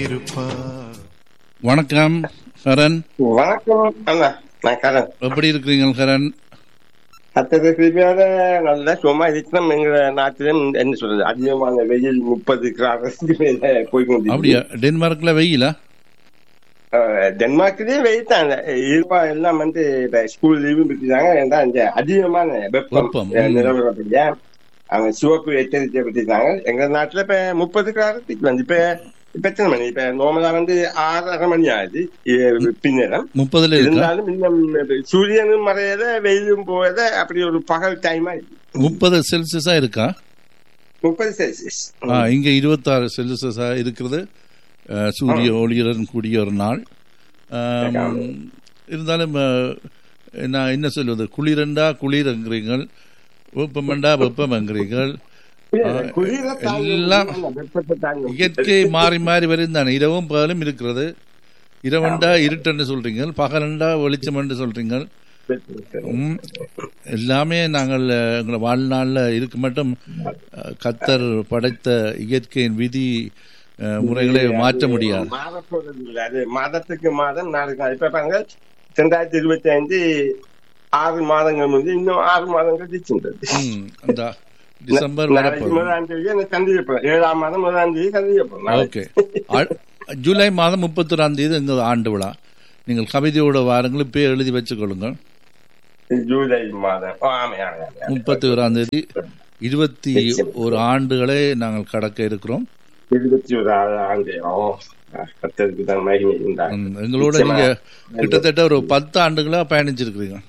இருப்பார் வணக்கம் கரண் வணக்கம் அண்ணா நான் கரண் எப்படி இருக்கிறீங்க கரண் அத்தனை கிருமியோட நல்ல சும்மா இருக்கணும் எங்க நாட்டிலும் என்ன சொல்றது அதிகமான வெயில் முப்பது கிராமத்துக்கு மேல போய்கொண்டு அப்படியா டென்மார்க்ல வெயிலா டென்மார்க்லயே வெயில் தான் இருப்பா எல்லாம் வந்து இப்ப ஸ்கூல் லீவு விட்டுட்டாங்க ஏன்னா இந்த அதிகமான வெப்பம் வெப்பம், அஹ், ம். நிலவரப்படியா அவங்க சிவப்பு எச்சரிக்கை விட்டுட்டாங்க எங்க நாட்டுல இப்ப முப்பது கிராமத்துக்கு வந்து இப்ப இப்ப எத்தனை மணி இப்ப நார்மலா வந்து ஆறரை மணி ஆகுது இ- பின்னரம் முப்பதுல இருக்கா இருந்தாலும் இன்னும் சூரியனும் மறையத வெயிலும் போயத அப்படி ஒரு பகல் டைமா முப்பது செல்சியஸா இருக்கா முப்பது செல்சியஸ் ஆ, இங்க இருபத்தாறு செல்சியஸா இருக்கிறது அஹ், சூரிய ஒளியுடன் கூடிய ஒரு நாள் ஆம், இருந்தாலும் அஹ், நான் என்ன சொல்வது குளிரண்டா குளிரங்கிறீங்கள் வெப்பமண்டா வெப்பமங்கிறீர்கள் குளிர எல்லாம் வெப்பத்தை தாங்கும் இயற்கை மாறி மாறி வரும் தானே இரவும் பகலும் இருக்கிறது இரவண்டா இருட்டன்னு சொல்றீங்க பகலண்டா வெளிச்சம்னு சொல்றீங்க ம், எல்லாமே நாங்கள் அஹ், எங்களை வாழ்நாளில் இருக்க மட்டும் அஹ், கத்தர் படைத்த இயற்கையின் விதி அஹ், முறைகளை மாற்ற முடியாது மாறப்போறது இல்ல அது மாதத்துக்கு மாதம் நாளுக்கு நாள் இப்ப பாருங்க ரெண்டாயிரத்தி இருபத்தி ஐந்து ஆறு மாதங்கள் வந்து இன்னும் ஆறு மாதங்கள் இருக்கின்றது ம், அந்த டிசம்பர் நாளைக்கு வரப்போகுது முதலாம் தேதி எனக்கு சந்திக்கப்படும் ஏழாம் மாதம் முதலாம் தேதி சந்திக்கப்படும் ஓகே அ- ஜூலை மாதம் முப்பத்தொராம் தேதி எங்கள் ஆண்டு விழா நீங்கள் கவிதையோட வாரங்கள் இப்போ எழுதி வச்சுக்கொள்ளுங்கள் ஜூலை மாதம் ஓ, ஆமா ஆமா ஆமா. முப்பத்தி ஓராம் தேதி இருபத்தி ஒரு ஆண்டுகளை நாங்கள் கடக்க இருக்கிறோம் இருபத்தி ஒரு ஆண்டு ஓ கத்தருக்கு தான் மகிமை உண்டாகும் ம், எங்களோட நீங்க கிட்டத்தட்ட ஒரு பத்து ஆண்டுகளா பயணிச்சிருக்கிறீங்க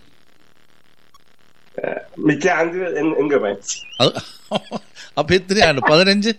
மிச்ச ஆண்டு எங்க- எங்க போயிடுச்சு அது- அப்ப எத்தனை ஆண்டு பதினஞ்சு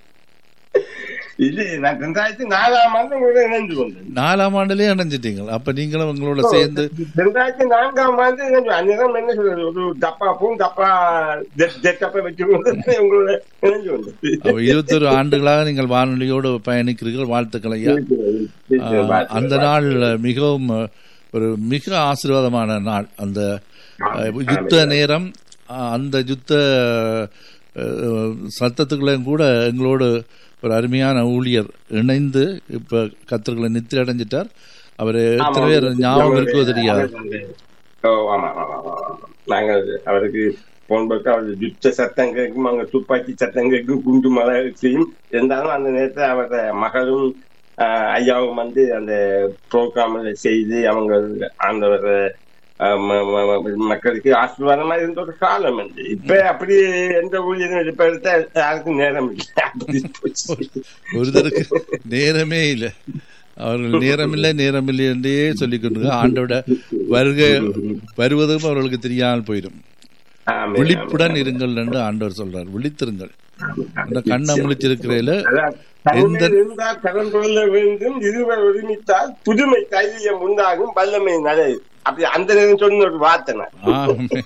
இது நான் ரெண்டாயிரத்தி நாலாம் ஆண்டு உங்களோட இணைந்து கொண்டேன் நாலாம் ஆண்டுலயே அடைஞ்சிட்டீங்க அப்ப நீங்களும் உங்களோட சேர்ந்து ரெண்டாயிரத்தி நான்காம் ஆண்டு இணைஞ்சு அந்நேரம் என்ன சொல்றது ஒரு டப்பா பூ டப்பா டப்பா வச்சு கொண்டு உங்களோட இணைஞ்சு கொண்டது அப்ப இருபத்தொரு ஆண்டுகளாக நீங்கள் வானொலியோடு பயணிக்கிறீர்கள் வாழ்த்துக்கள் ஐயா ஆஹ், அந்த நாள் மிகவும் அஹ், ஒரு மிக ஆசீர்வாதமான நாள் அந்த அஹ், யுத்த நேரம் அஹ், அந்த யுத்த அஹ், சத்தத்துக்குள்ளேயும் கூட எங்களோடு ஒரு அருமையான ஊழியர் இணைந்து இப்ப கத்தர்களை நித்திரை அடைஞ்சிட்டார் அவர் எத்தனை பேர் ஞாபகம் இருக்கோ தெரியாது ஓ ஆமா ஆமா ஆமா ஆமா. நாங்கள் அவருக்கு போன் போட்டு அவர் யுத்த சத்தம் கேட்கும் அங்க துப்பாக்கி சத்தம் கேட்கும் குண்டு மழை செய்யும் இருந்தாலும் அந்த நேரத்தில் அவரோட மகளும் ஆஹ், ஐயாவும் வந்து அந்த ப்ரோக்ராம் செய்து அவங்க ஆண்டவர் ஆஹ், ம- ம- ம- மக்களுக்கு ஆசீர்வாதமா இருந்த ஒரு காலம் வந்து இப்ப அப்படி எந்த ஊழியரும் இப்ப எடுத்தா யாருக்கும் நேரம் இல்லை அப்படி போச்சு ஒருத்தருக்கு நேரமே இல்லை அவர்கள் நேரமில்லை நேரமில்லை என்றே சொல்லிக் கொண்டு ஆண்டோட வருகை வருவதும் அவர்களுக்கு தெரியாமல் போயிடும் ஆமென், விழிப்புடன் ஆமென். இருங்கள் என்று ஆண்டவர் சொல்றார் விழித்திருங்கள் அந்த கண்ணை முழிச்சிருக்கிறதுல அதான், எந்த- தன்னில் இருந்தால் கடன் கொள்ள வேண்டும் இருவர் ஒருமித்தால் புதுமை தைரியம் உண்டாகும் வல்லமை நலை அப்படி அந்த நேரம் சொன்ன ஒரு வார்த்தை நான். ஆமென்.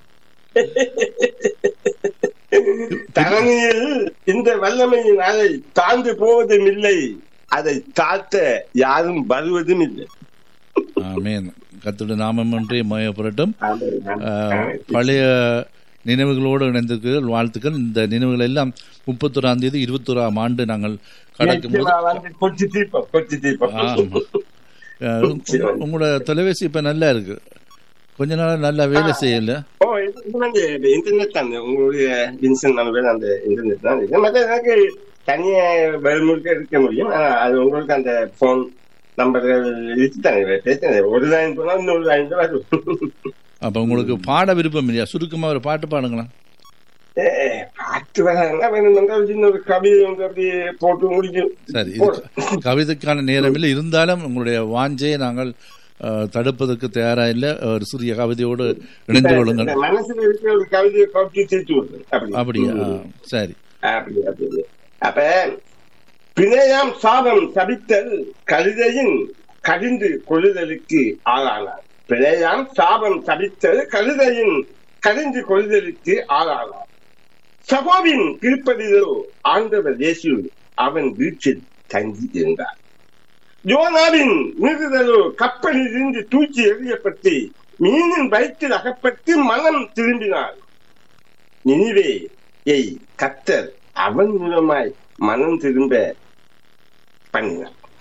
தரணியில் இந்த வல்லமையின் அலை தாழ்ந்து போவதும் இல்லை அதை தாழ்த்த யாரும் வருவதும் இல்லை ஆமென் கத்துடைய நாமம் ஒன்றே மயப்படட்டும் ஆஹ், பழைய நினைவுகளோடு இணைந்திருக்கிறீர்கள் வாழ்த்துக்கள் இந்த நினைவுகள் எல்லாம் முப்பத்தொராம் தேதி இருபத்தோராம் ஆண்டு நாங்கள் கடக்கும் போது நிச்சயமா வந்து கொச்சி தீபம் கொச்சி தீபம் ஆமா. அஹ், உங்க- உங்களோட தொலைபேசி இப்ப நல்லா இருக்கு கொஞ்ச நாள் நல்லா வேலை செய்யல ஓ இது இது வந்து இன்டர்நெட் தான் உங்களுடைய வின்சன் நம்பர் அந்த இன்டர்நெட் தான் இது மற்ற எனக்கு தனியா வெளிமுழுக்க இருக்க முடியும் ஆனா அது உங்களுக்கு அந்த போன் நம்பர்கள் இருக்குதானே பேசுறேன் ஒரு லைன் போனா இன்னொரு லைன் தான் வரும் அப்ப உங்களுக்கு பாட விருப்பம் இல்லையா சுருக்கமா ஒரு பாட்டு பாடுங்களா ஏ, பாட்டு வராங்க வேணும்னா ஒரு சின்ன ஒரு கவிதை வந்து அப்படியே போட்டு முடிக்கும் சரி இது கவிதைக்கான நேரம் இல்லை இருந்தாலும் உங்களுடைய வாஞ்சையை நாங்கள் அஹ், தடுப்பதற்கு தயாரா இல்லை ஒரு சிறிய கவிதையோடு இணைந்து கொள்ளுங்கள் மனசுல இருக்கிற ஒரு கவிதையை கொட்டி தீர்த்து விடுறது அப்படி அப்படியா ஆ, சரி அப்படி அப்படி அப்ப பிணையாம் சாபம் தவித்தல் கழுதையின் கடிந்து கொள்ளுதலுக்கு ஆளானார் பிணையாம் சாபம் தவித்தல் கழுதையின் கடிந்து கொள்ளுதலுக்கு ஆளானார் சகோவின் திருப்பதிலோ ஆண்டவர் இயேசு அவன் வீட்டில் தங்கி இருந்தார் யோனாவின் மீறுதலோ கப்பலில் இருந்து தூக்கி எறியப்பட்டு மீனின் வயிற்றில் அகப்பட்டு மனம் திரும்பினார் நினிவே ஏய் கத்தர் அவன் மூலமாய் மனம் திரும்ப பண்ணினார்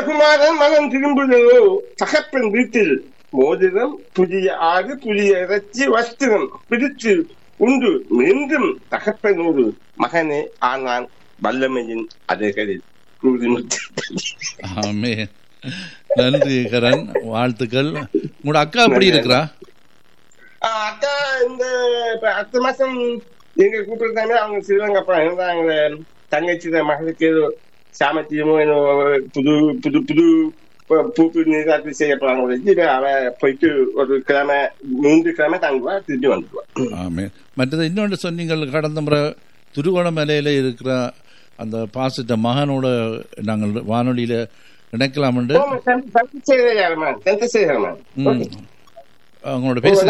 சுகுமாரன் மகன் திரும்புதலோ தகப்பன் வீட்டில் மோதிரம் புதிய ஆறு புதிய இறைச்சி வஸ்திரம் பிடித்து உண்டு மீண்டும் தகப்பனோடு மகனே ஆனான் வல்லமையின் அதுகளில் ஆமே நன்றி கரண் வாழ்த்துக்கள் உங்களோட அக்கா எப்படி இருக்கிறா அக்கா இந்த இப்ப அடுத்த மாசம் எங்க கூப்பிடுறாங்க அவங்க ஸ்ரீலங்கா போறாங்க அவங்க தங்கச்சி மகளுக்கு ஏதோ சாமத்தியமோ ஏதோ புது புது புது பூப்பு நீராட்டு செய்ய போறாங்க அவ போயிட்டு ஒரு கிழமை மூன்று கிழமை தங்குவா திருப்பி வந்துடுவா ஆமே மற்றது இன்னொன்று சொன்னீங்கள் கடந்த முறை திருகோணமலையில இருக்கிற அந்த பாசிட்ட மகனோட நாங்கள் வானொலியில இணைக்கலாம் அவங்களோட பேசுங்க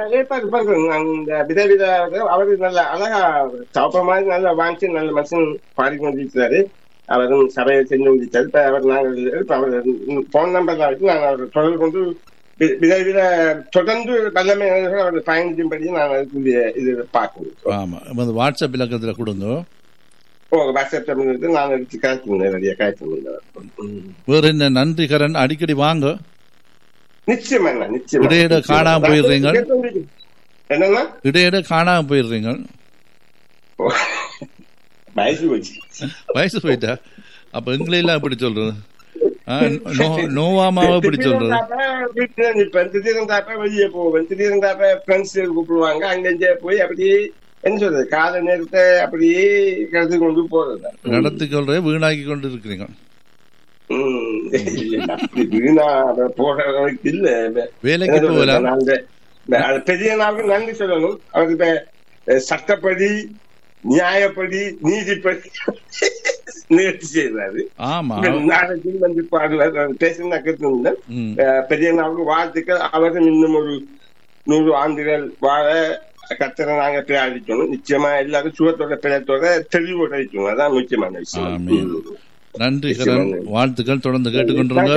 அவரு நல்ல அழகா சவப்ப மாதிரி நல்ல வாங்கி நல்ல மனுஷன் பாடிக்கொண்டிருக்கிறாரு அவரும் சபையை செஞ்சு முடிச்சாரு இப்ப அவர் நாங்கள் இப்ப அவர் போன் நம்பர் தான் வச்சு நாங்கள் அவர் தொடர்பு கொண்டு விதவித தொடர்ந்து வல்லமை அவர் பயணிக்கும்படி நாங்கள் அதுக்குரிய இது பார்க்கணும் ஆமா அந்த வாட்ஸ்அப் இலக்கத்துல கொடுங்க ஓ வாட்ஸ்அப் நான் எடுத்து காய்ச்சல் நிறைய காய்ச்சல் வேற என்ன நன்றி கரண் அடிக்கடி வாங்க நிச்சயமா நிச்சயம் இடையிட காணாம போயிடுறீங்க என்னன்னா இடையிட காணாம போயிடுறீங்க வயசு போச்சு வயசு போயிட்டா அப்ப எங்களையெல்லாம் எப்படி சொல்றது நோவாமாவை எப்படி சொல்றது இப்ப திடீர்னு தாப்ப வெளியே போவேன் திடீர்னு தாப்ப ஃப்ரெண்ட்ஸ் கூப்பிடுவாங்க அங்க போய் அப்படியே என்ன சொல்றது கால நேரத்தை அப்படியே கடத்தி கொண்டு போறது நடத்தி கொள்ற வீணாக்கி கொண்டு இருக்கிறீங்க வீணா போற இல்ல வேலைக்கு போகலாம் பெரிய நாளுக்கு நன்றி சொல்லணும் அவருக்கு சட்டப்படி நியாயப்படி நீதிப்படி நிகழ்ச்சி செய்யறாரு ஆமா நாளைக்கு வந்து பாடுவார் பேசுனா கேட்டு பெரிய நாளுக்கு வாழ்த்துக்கள் அவரும் இன்னும் ஒரு நூறு ஆண்டுகள் வாழ கத்தரை நாங்க பிரார்த்திக்கணும் நிச்சயமா எல்லாரும் சுகத்தோட பிறத்தோட தெளிவோட இருக்கணும் அதான் முக்கியமான விஷயம் நன்றி கரண் வாழ்த்துக்கள் தொடர்ந்து கேட்டுக்கொண்டிருங்க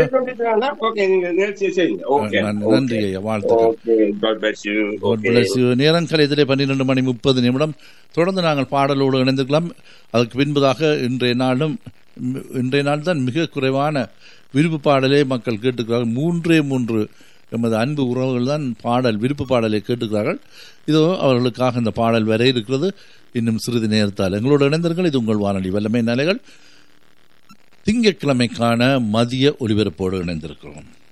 நன்றி ஐயா வாழ்த்துக்கள் நேரம் கலையத்திலே பன்னிரண்டு மணி முப்பது நிமிடம் தொடர்ந்து நாங்கள் பாடலோடு இணைந்துக்கலாம் அதுக்கு பின்பதாக இன்றைய நாளும் இன்றைய நாள் தான் மிக குறைவான விருப்பு பாடலே மக்கள் கேட்டுக்கிறார்கள் மூன்றே மூன்று எமது அன்பு உறவுகள் தான் பாடல் விருப்பு பாடலை கேட்டுக்கிறார்கள் இதோ அவர்களுக்காக இந்த பாடல் வர இருக்கிறது இன்னும் சிறிது நேரத்தால் எங்களோடு இணைந்தர்கள் இது உங்கள் வானொலி வல்லமை நிலைகள் திங்கட்கிழமைக்கான மதிய ஒலிபரப்போடு இணைந்திருக்கிறோம்